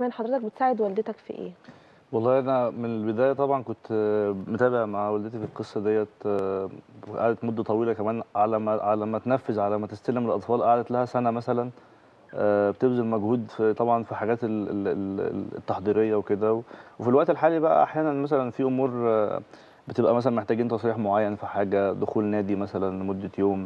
كمان حضرتك بتساعد والدتك في ايه والله انا من البدايه طبعا كنت آه، متابع مع والدتي في القصه ديت آه، قعدت مده طويله كمان على ما على ما تنفذ على ما تستلم الاطفال قعدت لها سنه مثلا آه، بتبذل مجهود في طبعا في حاجات ال- ال- ال- التحضيريه وكده و- وفي الوقت الحالي بقى احيانا مثلا في امور آه، بتبقى مثلا محتاجين تصريح معين في حاجه دخول نادي مثلا لمده يوم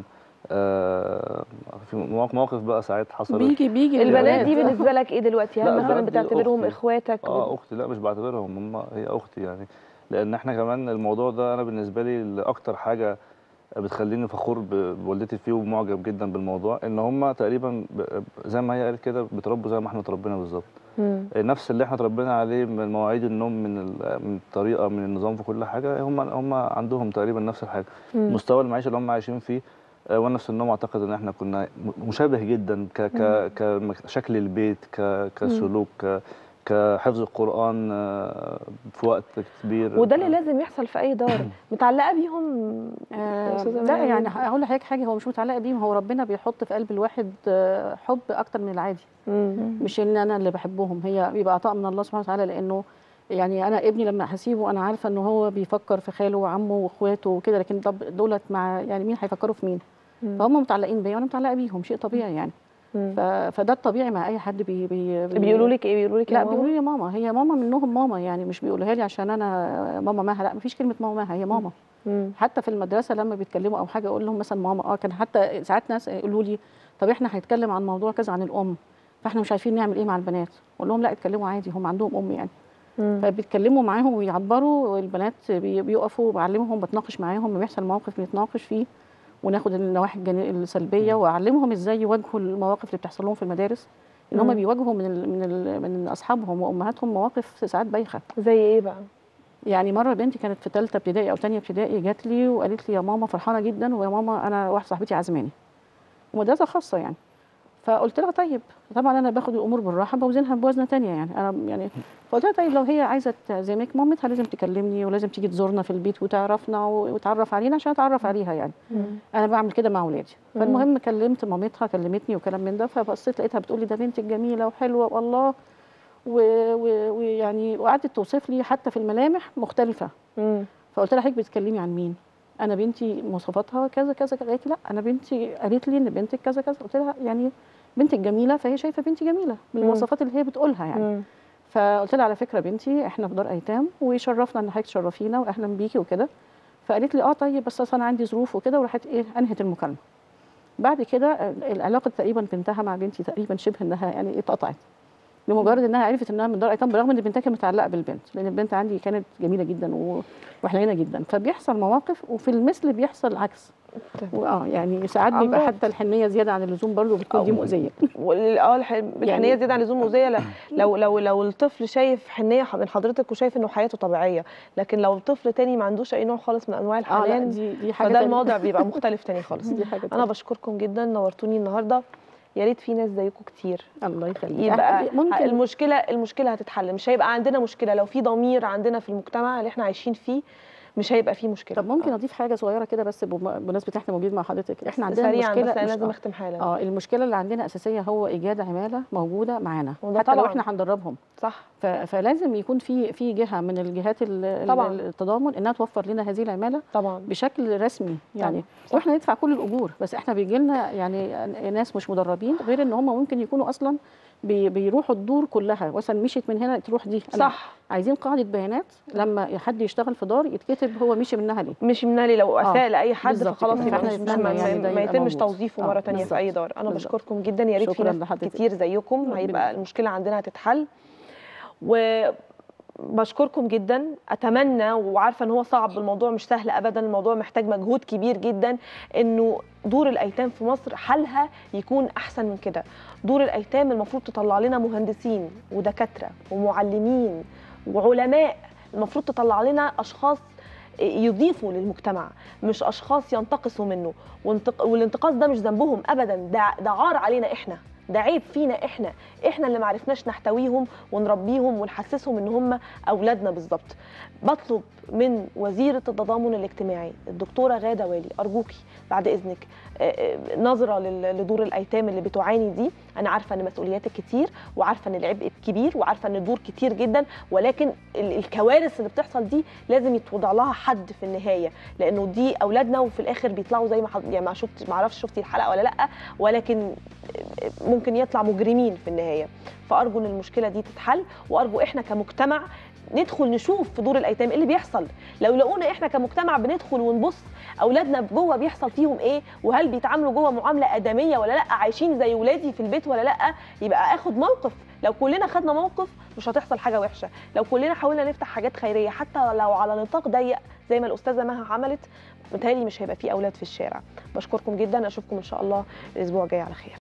آه، في مواقف مواقف بقى ساعات حصلت بيجي بيجي البنات دي للولاد. بالنسبه لك ايه دلوقتي هل لا، مثلا البنات دي بتعتبرهم أختي. اخواتك اه اختي لا مش بعتبرهم هم هي اختي يعني لان احنا كمان الموضوع ده انا بالنسبه لي اكتر حاجه بتخليني فخور ب- بوالدتي فيه ومعجب جدا بالموضوع ان هم تقريبا ب- زي ما هي قالت كده بيتربوا زي ما احنا اتربينا بالظبط مم. نفس اللي احنا اتربينا عليه من مواعيد النوم من ال- من الطريقه من النظام في كل حاجه هم هم عندهم تقريبا نفس الحاجه مم. مستوى المعيشه اللي هم عايشين فيه آه، وانا في سنهم اعتقد ان احنا كنا م- مشابه جدا ك ك كشكل البيت ك كسلوك ك كحفظ القران آه، في وقت كبير وده اللي لازم يحصل في اي دار متعلقه بيهم آه، أستاذة لا مريم. يعني هقول لحضرتك حاجه هو مش متعلقه بيهم هو ربنا بيحط في قلب الواحد آه، حب اكتر من العادي مم. مش ان انا اللي بحبهم هي بيبقى عطاء من الله سبحانه وتعالى لانه يعني انا ابني لما هسيبه انا عارفه ان هو بيفكر في خاله وعمه واخواته وكده لكن طب دولت مع يعني مين هيفكروا في مين مم. فهم متعلقين بيا وانا متعلقه بيهم شيء طبيعي يعني مم. ف... فده الطبيعي مع اي حد بي... بي... بي... بيقولوا لك ايه بيقولوا لك لا بيقولوا لي ماما هي ماما منهم ماما يعني مش بيقولوها لي عشان انا ماما ماها لا مفيش كلمه ماما ماها هي ماما مم. حتى في المدرسه لما بيتكلموا او حاجه اقول لهم مثلا ماما اه كان حتى ساعات ناس يقولوا لي طب احنا هنتكلم عن موضوع كذا عن الام فاحنا مش عارفين نعمل ايه مع البنات اقول لهم لا اتكلموا عادي هم عندهم ام يعني مم. فبيتكلموا معاهم ويعبروا والبنات بي- بيقفوا بعلمهم بتناقش معاهم لما بيحصل موقف بنتناقش فيه وناخد النواحي الجاني- السلبيه واعلمهم ازاي يواجهوا المواقف اللي بتحصل لهم في المدارس ان هم مم. بيواجهوا من ال من ال من اصحابهم وامهاتهم مواقف ساعات بايخه زي ايه بقى يعني مره بنتي كانت في ثالثه ابتدائي او ثانيه ابتدائي جات لي وقالت لي يا ماما فرحانه جدا ويا ماما انا واحده صاحبتي عزماني ومدرسه خاصه يعني فقلت لها طيب طبعا انا باخد الامور بالراحه بوزنها بوزنه تانية يعني انا يعني فقلت لها طيب لو هي عايزه تعزمك مامتها لازم تكلمني ولازم تيجي تزورنا في البيت وتعرفنا وتعرف علينا عشان اتعرف عليها يعني انا بعمل كده مع ولادي مم. فالمهم كلمت مامتها كلمتني وكلام من ده فبصيت لقيتها بتقول لي ده بنتك جميله وحلوه والله و- و- ويعني وقعدت توصف لي حتى في الملامح مختلفه مم. فقلت لها حضرتك بتتكلمي عن مين؟ انا بنتي مواصفاتها كذا كذا كذا قالت لي لا انا بنتي قالت لي ان بنتك كذا كذا قلت لها يعني بنتك جميله فهي شايفه بنتي جميله من المواصفات اللي هي بتقولها يعني مم. فقلت لها على فكره بنتي احنا في دار ايتام ويشرفنا ان حضرتك تشرفينا واهلا بيكي وكده فقالت لي اه طيب بس أصل انا عندي ظروف وكده وراحت ايه انهت المكالمه بعد كده آه، العلاقه تقريبا بنتها مع بنتي تقريبا شبه انها يعني اتقطعت لمجرد انها عرفت انها من دار ايتام برغم ان بنتها كانت متعلقه بالبنت لان البنت عندي كانت جميله جدا و- وحنينه جدا فبيحصل مواقف وفي المثل بيحصل العكس اه يعني ساعات بيبقى أمراض. حتى الحنيه زياده عن اللزوم برضه بتكون دي أو- مؤذيه وال- اه الح- الحنيه يعني- زياده عن اللزوم مؤذيه لا- لو لو لو الطفل شايف حنيه ح- من حضرتك وشايف انه حياته طبيعيه لكن لو الطفل تاني ما عندوش اي نوع خالص من انواع اه لا الحنان دي دي حاجه فده تانية. الموضوع بيبقى مختلف تاني خالص دي حاجه انا تانية. بشكركم جدا نورتوني النهارده يا ريت في ناس زيكم كتير الله يخليك يبقى ممكن المشكله المشكله هتتحل مش هيبقى عندنا مشكله لو في ضمير عندنا في المجتمع اللي احنا عايشين فيه مش هيبقى فيه مشكله طب ممكن اضيف حاجه صغيره كده بس بم- بمناسبه احنا موجود مع حضرتك احنا عندنا سريعا مشكله بس انا مش- لازم آه. اختم حالا اه المشكله اللي عندنا اساسيه هو ايجاد عماله موجوده معانا وده حتى لو طبعاً. احنا هندربهم صح ف- فلازم يكون في في جهه من الجهات ال- ال- طبعاً. التضامن انها توفر لنا هذه العماله طبعا بشكل رسمي يعني صح. واحنا ندفع كل الاجور بس احنا بيجي لنا يعني ناس مش مدربين غير ان هم ممكن يكونوا اصلا بي بيروحوا الدور كلها مثلا مشيت من هنا تروح دي أنا صح عايزين قاعده بيانات لما حد يشتغل في دار يتكتب هو مشي منها ليه مش منالي لو آه، اساء لاي حد بالظبط فخلاص كده. يبقى فإحنا مش مش نتمنى ما, يعني ده ما يبقى يتمش موجود. توظيفه آه، مره تانية في اي بالظبط. دار انا بالظبط. بشكركم جدا يا ريت في شكراً ناس لحضرتك. كتير زيكم ربنا هيبقى المشكله عندنا هتتحل وبشكركم جدا اتمنى وعارفه ان هو صعب الموضوع مش سهل ابدا الموضوع محتاج مجهود كبير جدا انه دور الايتام في مصر حلها يكون احسن من كده دور الايتام المفروض تطلع لنا مهندسين ودكاتره ومعلمين وعلماء المفروض تطلع لنا اشخاص يضيفوا للمجتمع مش اشخاص ينتقصوا منه وانتق... والانتقاص ده مش ذنبهم ابدا ده ده عار علينا احنا ده عيب فينا احنا احنا اللي معرفناش نحتويهم ونربيهم ونحسسهم ان هم اولادنا بالظبط بطلب من وزيره التضامن الاجتماعي الدكتوره غاده والي ارجوكي بعد اذنك آه، آه، نظره لل- لدور الايتام اللي بتعاني دي انا عارفه ان مسؤولياتك كتير وعارفه ان العبء كبير وعارفه ان الدور كتير جدا ولكن ال- الكوارث اللي بتحصل دي لازم يتوضع لها حد في النهايه لانه دي اولادنا وفي الاخر بيطلعوا زي ما حض... يعني ما شفت ما اعرفش شفتي الحلقه ولا لا ولكن ممكن يطلع مجرمين في النهايه فارجو ان المشكله دي تتحل وارجو احنا كمجتمع ندخل نشوف في دور الايتام ايه اللي بيحصل لو لقونا احنا كمجتمع بندخل ونبص اولادنا جوه بيحصل فيهم ايه وهل بيتعاملوا جوه معامله ادميه ولا لا عايشين زي ولادي في البيت ولا لا يبقى اخد موقف لو كلنا خدنا موقف مش هتحصل حاجه وحشه لو كلنا حاولنا نفتح حاجات خيريه حتى لو على نطاق ضيق زي ما الاستاذه مها عملت متهيألي مش هيبقى في اولاد في الشارع بشكركم جدا اشوفكم ان شاء الله الاسبوع الجاي على خير